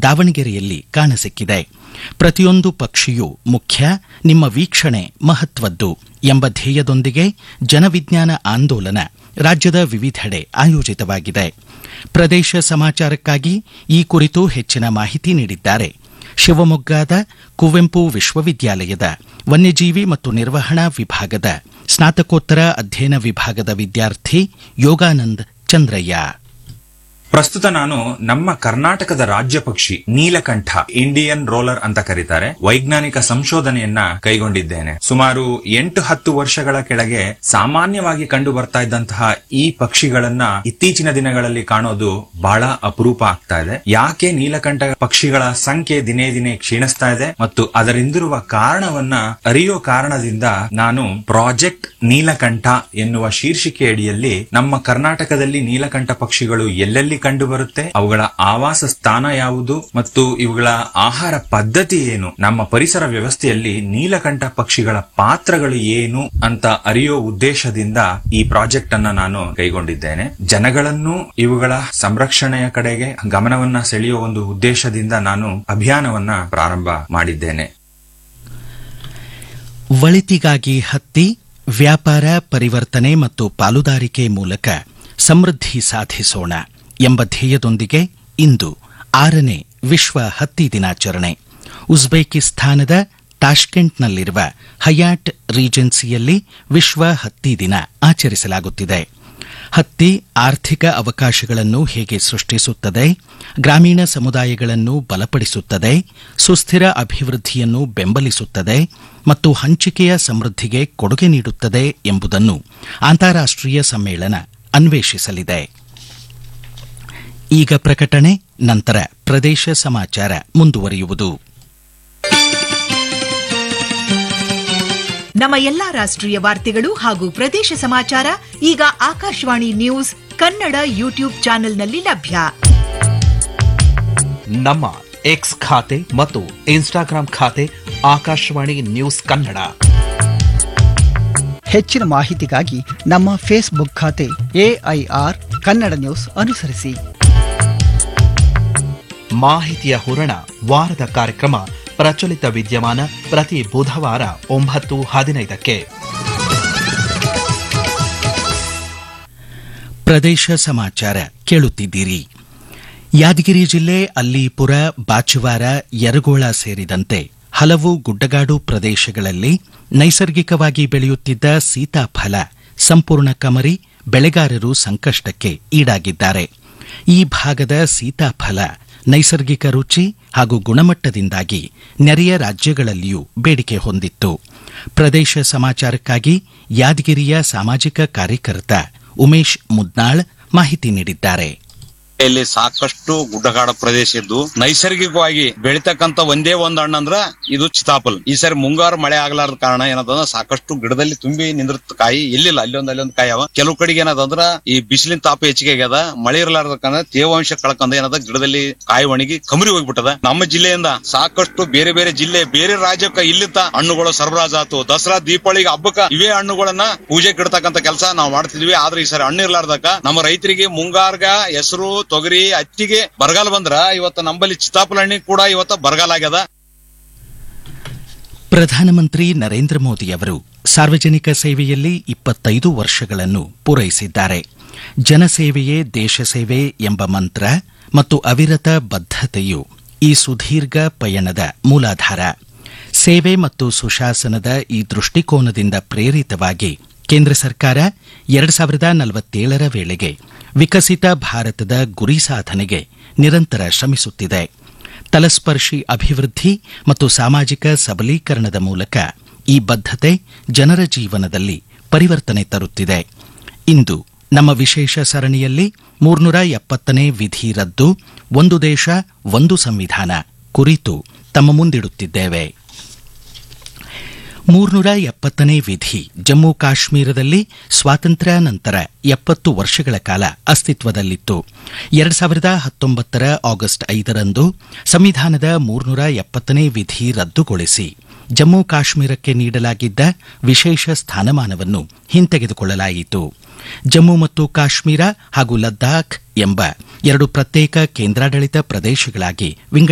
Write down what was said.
ದಾವಣಗೆರೆಯಲ್ಲಿ ಕಾಣಸಿಕ್ಕಿದೆ ಪ್ರತಿಯೊಂದು ಪಕ್ಷಿಯೂ ಮುಖ್ಯ ನಿಮ್ಮ ವೀಕ್ಷಣೆ ಮಹತ್ವದ್ದು ಎಂಬ ಧ್ಯೇಯದೊಂದಿಗೆ ಜನವಿಜ್ಞಾನ ಆಂದೋಲನ ರಾಜ್ಯದ ವಿವಿಧೆಡೆ ಆಯೋಜಿತವಾಗಿದೆ ಪ್ರದೇಶ ಸಮಾಚಾರಕ್ಕಾಗಿ ಈ ಕುರಿತು ಹೆಚ್ಚಿನ ಮಾಹಿತಿ ನೀಡಿದ್ದಾರೆ ಶಿವಮೊಗ್ಗದ ಕುವೆಂಪು ವಿಶ್ವವಿದ್ಯಾಲಯದ ವನ್ಯಜೀವಿ ಮತ್ತು ನಿರ್ವಹಣಾ ವಿಭಾಗದ ಸ್ನಾತಕೋತ್ತರ ಅಧ್ಯಯನ ವಿಭಾಗದ ವಿದ್ಯಾರ್ಥಿ ಯೋಗಾನಂದ್ ಚಂದ್ರಯ್ಯ ಪ್ರಸ್ತುತ ನಾನು ನಮ್ಮ ಕರ್ನಾಟಕದ ರಾಜ್ಯ ಪಕ್ಷಿ ನೀಲಕಂಠ ಇಂಡಿಯನ್ ರೋಲರ್ ಅಂತ ಕರೀತಾರೆ ವೈಜ್ಞಾನಿಕ ಸಂಶೋಧನೆಯನ್ನ ಕೈಗೊಂಡಿದ್ದೇನೆ ಸುಮಾರು ಎಂಟು ಹತ್ತು ವರ್ಷಗಳ ಕೆಳಗೆ ಸಾಮಾನ್ಯವಾಗಿ ಕಂಡು ಬರ್ತಾ ಇದ್ದಂತಹ ಈ ಪಕ್ಷಿಗಳನ್ನ ಇತ್ತೀಚಿನ ದಿನಗಳಲ್ಲಿ ಕಾಣೋದು ಬಹಳ ಅಪರೂಪ ಆಗ್ತಾ ಇದೆ ಯಾಕೆ ನೀಲಕಂಠ ಪಕ್ಷಿಗಳ ಸಂಖ್ಯೆ ದಿನೇ ದಿನೇ ಕ್ಷೀಣಿಸ್ತಾ ಇದೆ ಮತ್ತು ಅದರಿಂದಿರುವ ಕಾರಣವನ್ನ ಅರಿಯೋ ಕಾರಣದಿಂದ ನಾನು ಪ್ರಾಜೆಕ್ಟ್ ನೀಲಕಂಠ ಎನ್ನುವ ಶೀರ್ಷಿಕೆ ಅಡಿಯಲ್ಲಿ ನಮ್ಮ ಕರ್ನಾಟಕದಲ್ಲಿ ನೀಲಕಂಠ ಪಕ್ಷಿಗಳು ಎಲ್ಲೆಲ್ಲಿ ಕಂಡು ಬರುತ್ತೆ ಅವುಗಳ ಆವಾಸ ಸ್ಥಾನ ಯಾವುದು ಮತ್ತು ಇವುಗಳ ಆಹಾರ ಪದ್ಧತಿ ಏನು ನಮ್ಮ ಪರಿಸರ ವ್ಯವಸ್ಥೆಯಲ್ಲಿ ನೀಲಕಂಠ ಪಕ್ಷಿಗಳ ಪಾತ್ರಗಳು ಏನು ಅಂತ ಅರಿಯೋ ಉದ್ದೇಶದಿಂದ ಈ ಪ್ರಾಜೆಕ್ಟ್ ಅನ್ನ ನಾನು ಕೈಗೊಂಡಿದ್ದೇನೆ ಜನಗಳನ್ನು ಇವುಗಳ ಸಂರಕ್ಷಣೆಯ ಕಡೆಗೆ ಗಮನವನ್ನ ಸೆಳೆಯುವ ಒಂದು ಉದ್ದೇಶದಿಂದ ನಾನು ಅಭಿಯಾನವನ್ನ ಪ್ರಾರಂಭ ಮಾಡಿದ್ದೇನೆ ಒಳಿತಿಗಾಗಿ ಹತ್ತಿ ವ್ಯಾಪಾರ ಪರಿವರ್ತನೆ ಮತ್ತು ಪಾಲುದಾರಿಕೆ ಮೂಲಕ ಸಮೃದ್ಧಿ ಸಾಧಿಸೋಣ ಎಂಬ ಧ್ಯೇಯದೊಂದಿಗೆ ಇಂದು ಆರನೇ ವಿಶ್ವ ಹತ್ತಿ ದಿನಾಚರಣೆ ಉಜ್ಬೇಕಿಸ್ತಾನದ ತಾಷ್ಕೆಂಟ್ನಲ್ಲಿರುವ ಹಯಾಟ್ ರೀಜೆನ್ಸಿಯಲ್ಲಿ ವಿಶ್ವ ಹತ್ತಿ ದಿನ ಆಚರಿಸಲಾಗುತ್ತಿದೆ ಹತ್ತಿ ಆರ್ಥಿಕ ಅವಕಾಶಗಳನ್ನು ಹೇಗೆ ಸೃಷ್ಟಿಸುತ್ತದೆ ಗ್ರಾಮೀಣ ಸಮುದಾಯಗಳನ್ನು ಬಲಪಡಿಸುತ್ತದೆ ಸುಸ್ಥಿರ ಅಭಿವೃದ್ಧಿಯನ್ನು ಬೆಂಬಲಿಸುತ್ತದೆ ಮತ್ತು ಹಂಚಿಕೆಯ ಸಮೃದ್ಧಿಗೆ ಕೊಡುಗೆ ನೀಡುತ್ತದೆ ಎಂಬುದನ್ನು ಅಂತಾರಾಷ್ಟೀಯ ಸಮ್ಮೇಳನ ಅನ್ವೇಷಿಸಲಿದೆ ಈಗ ಪ್ರಕಟಣೆ ನಂತರ ಪ್ರದೇಶ ಸಮಾಚಾರ ಮುಂದುವರಿಯುವುದು ನಮ್ಮ ಎಲ್ಲಾ ರಾಷ್ಟ್ರೀಯ ವಾರ್ತೆಗಳು ಹಾಗೂ ಪ್ರದೇಶ ಸಮಾಚಾರ ಈಗ ಆಕಾಶವಾಣಿ ನ್ಯೂಸ್ ಕನ್ನಡ ಯೂಟ್ಯೂಬ್ ಚಾನೆಲ್ನಲ್ಲಿ ಲಭ್ಯ ನಮ್ಮ ಎಕ್ಸ್ ಖಾತೆ ಮತ್ತು ಇನ್ಸ್ಟಾಗ್ರಾಂ ಖಾತೆ ಆಕಾಶವಾಣಿ ನ್ಯೂಸ್ ಕನ್ನಡ ಹೆಚ್ಚಿನ ಮಾಹಿತಿಗಾಗಿ ನಮ್ಮ ಫೇಸ್ಬುಕ್ ಖಾತೆ ಎಐಆರ್ ಕನ್ನಡ ನ್ಯೂಸ್ ಅನುಸರಿಸಿ ಮಾಹಿತಿಯ ಹೂರಣ ವಾರದ ಕಾರ್ಯಕ್ರಮ ಪ್ರಚಲಿತ ವಿದ್ಯಮಾನ ಪ್ರತಿ ಬುಧವಾರ ಒಂಬತ್ತು ಹದಿನೈದಕ್ಕೆ ಪ್ರದೇಶ ಸಮಾಚಾರ ಕೇಳುತ್ತಿದ್ದೀರಿ ಯಾದಗಿರಿ ಜಿಲ್ಲೆ ಅಲ್ಲೀಪುರ ಬಾಚುವಾರ ಯರಗೋಳ ಸೇರಿದಂತೆ ಹಲವು ಗುಡ್ಡಗಾಡು ಪ್ರದೇಶಗಳಲ್ಲಿ ನೈಸರ್ಗಿಕವಾಗಿ ಬೆಳೆಯುತ್ತಿದ್ದ ಸೀತಾಫಲ ಸಂಪೂರ್ಣ ಕಮರಿ ಬೆಳೆಗಾರರು ಸಂಕಷ್ಟಕ್ಕೆ ಈಡಾಗಿದ್ದಾರೆ ಈ ಭಾಗದ ಸೀತಾಫಲ ನೈಸರ್ಗಿಕ ರುಚಿ ಹಾಗೂ ಗುಣಮಟ್ಟದಿಂದಾಗಿ ನೆರೆಯ ರಾಜ್ಯಗಳಲ್ಲಿಯೂ ಬೇಡಿಕೆ ಹೊಂದಿತ್ತು ಪ್ರದೇಶ ಸಮಾಚಾರಕ್ಕಾಗಿ ಯಾದಗಿರಿಯ ಸಾಮಾಜಿಕ ಕಾರ್ಯಕರ್ತ ಉಮೇಶ್ ಮುದ್ನಾಳ್ ಮಾಹಿತಿ ನೀಡಿದ್ದಾರೆ ಇಲ್ಲಿ ಸಾಕಷ್ಟು ಗುಡ್ಡಗಾಡ ಪ್ರದೇಶ ಇದ್ದು ನೈಸರ್ಗಿಕವಾಗಿ ಬೆಳಿತಕ್ಕಂತ ಒಂದೇ ಒಂದ್ ಹಣ್ಣು ಅಂದ್ರ ಇದು ಚಿತಾಪಲ್ ಈ ಸರಿ ಮುಂಗಾರು ಮಳೆ ಆಗ್ಲಾರ್ದ ಕಾರಣ ಏನದಂದ್ರ ಸಾಕಷ್ಟು ಗಿಡದಲ್ಲಿ ತುಂಬಿ ನಿಂದಿರ್ತ ಕಾಯಿ ಎಲ್ಲಿಲ್ಲ ಅಲ್ಲೊಂದ್ ಅಲ್ಲೊಂದ್ ಕಾಯಿ ಅವ ಕೆಲವು ಕಡೆಗೆ ಏನದಂದ್ರ ಈ ಬಿಸಿಲಿನ ತಾಪ ಹೆಚ್ಚಿಗೆ ಆಗ್ಯದ ಮಳೆ ಇರ್ಲಾರ್ದ ಕಾರಣ ತೇವಾಂಶ ಕಳ್ಕೊಂಡ ಏನದ ಗಿಡದಲ್ಲಿ ಕಾಯಿ ಒಣಗಿ ಕಮರಿ ಹೋಗ್ಬಿಟ್ಟದ ನಮ್ಮ ಜಿಲ್ಲೆಯಿಂದ ಸಾಕಷ್ಟು ಬೇರೆ ಬೇರೆ ಜಿಲ್ಲೆ ಬೇರೆ ರಾಜ್ಯಕ್ಕ ಇಲ್ಲಿಂದ ಹಣ್ಣುಗಳು ಸರಬರಾಜು ಆತು ದಸರಾ ದೀಪಾವಳಿಗೆ ಹಬ್ಬಕ್ಕ ಇವೇ ಹಣ್ಣುಗಳನ್ನ ಪೂಜೆ ಇಡ್ತಕ್ಕಂತ ಕೆಲಸ ನಾವು ಮಾಡ್ತಿದ್ವಿ ಆದ್ರೆ ಈ ಸರಿ ಹಣ್ಣು ಇರ್ಲಾರ್ದಕ್ಕ ನಮ್ಮ ರೈತರಿಗೆ ಮುಂಗಾರ್ಗ ಹೆಸರು ತೊಗರಿ ಹತ್ತಿಗೆ ಬರಗಾಲ ಬಂದ್ರ ಇವತ್ತು ನಂಬಲ್ಲಿ ಚಿತ್ತಾಪಲ ಹಣ್ಣಿಗೆ ಕೂಡ ಇವತ್ತು ಬರಗಾಲ ಆಗ್ಯದ ಪ್ರಧಾನಮಂತ್ರಿ ನರೇಂದ್ರ ಮೋದಿ ಅವರು ಸಾರ್ವಜನಿಕ ಸೇವೆಯಲ್ಲಿ ಇಪ್ಪತ್ತೈದು ವರ್ಷಗಳನ್ನು ಪೂರೈಸಿದ್ದಾರೆ ಜನಸೇವೆಯೇ ದೇಶ ಸೇವೆ ಎಂಬ ಮಂತ್ರ ಮತ್ತು ಅವಿರತ ಬದ್ಧತೆಯು ಈ ಸುದೀರ್ಘ ಪಯಣದ ಮೂಲಾಧಾರ ಸೇವೆ ಮತ್ತು ಸುಶಾಸನದ ಈ ದೃಷ್ಟಿಕೋನದಿಂದ ಪ್ರೇರಿತವಾಗಿ ಕೇಂದ್ರ ಸರ್ಕಾರ ಎರಡು ಸಾವಿರದ ನಲವತ್ತೇಳರ ವೇಳೆಗೆ ವಿಕಸಿತ ಭಾರತದ ಗುರಿ ಸಾಧನೆಗೆ ನಿರಂತರ ಶ್ರಮಿಸುತ್ತಿದೆ ತಲಸ್ಪರ್ಶಿ ಅಭಿವೃದ್ಧಿ ಮತ್ತು ಸಾಮಾಜಿಕ ಸಬಲೀಕರಣದ ಮೂಲಕ ಈ ಬದ್ಧತೆ ಜನರ ಜೀವನದಲ್ಲಿ ಪರಿವರ್ತನೆ ತರುತ್ತಿದೆ ಇಂದು ನಮ್ಮ ವಿಶೇಷ ಸರಣಿಯಲ್ಲಿ ಮೂರ್ನೂರ ಎಪ್ಪತ್ತನೇ ವಿಧಿ ರದ್ದು ಒಂದು ದೇಶ ಒಂದು ಸಂವಿಧಾನ ಕುರಿತು ತಮ್ಮ ಮುಂದಿಡುತ್ತಿದ್ದೇವೆ ಮೂರ್ನೂರ ಎಪ್ಪತ್ತನೇ ವಿಧಿ ಜಮ್ಮು ಕಾಶ್ಮೀರದಲ್ಲಿ ಸ್ವಾತಂತ್ರ್ಯ ನಂತರ ಎಪ್ಪತ್ತು ವರ್ಷಗಳ ಕಾಲ ಅಸ್ತಿತ್ವದಲ್ಲಿತ್ತು ಎರಡು ಸಾವಿರದ ಹತ್ತೊಂಬತ್ತರ ಆಗಸ್ಟ್ ಐದರಂದು ಸಂವಿಧಾನದ ಮೂರ್ನೂರ ಎಪ್ಪತ್ತನೇ ವಿಧಿ ರದ್ದುಗೊಳಿಸಿ ಜಮ್ಮು ಕಾಶ್ಮೀರಕ್ಕೆ ನೀಡಲಾಗಿದ್ದ ವಿಶೇಷ ಸ್ಥಾನಮಾನವನ್ನು ಹಿಂತೆಗೆದುಕೊಳ್ಳಲಾಯಿತು ಜಮ್ಮು ಮತ್ತು ಕಾಶ್ಮೀರ ಹಾಗೂ ಲದ್ದಾಖ್ ಎಂಬ ಎರಡು ಪ್ರತ್ಯೇಕ ಕೇಂದ್ರಾಡಳಿತ ಪ್ರದೇಶಗಳಾಗಿ ವಿಂಗಡಿಸಲಾಗಿದೆ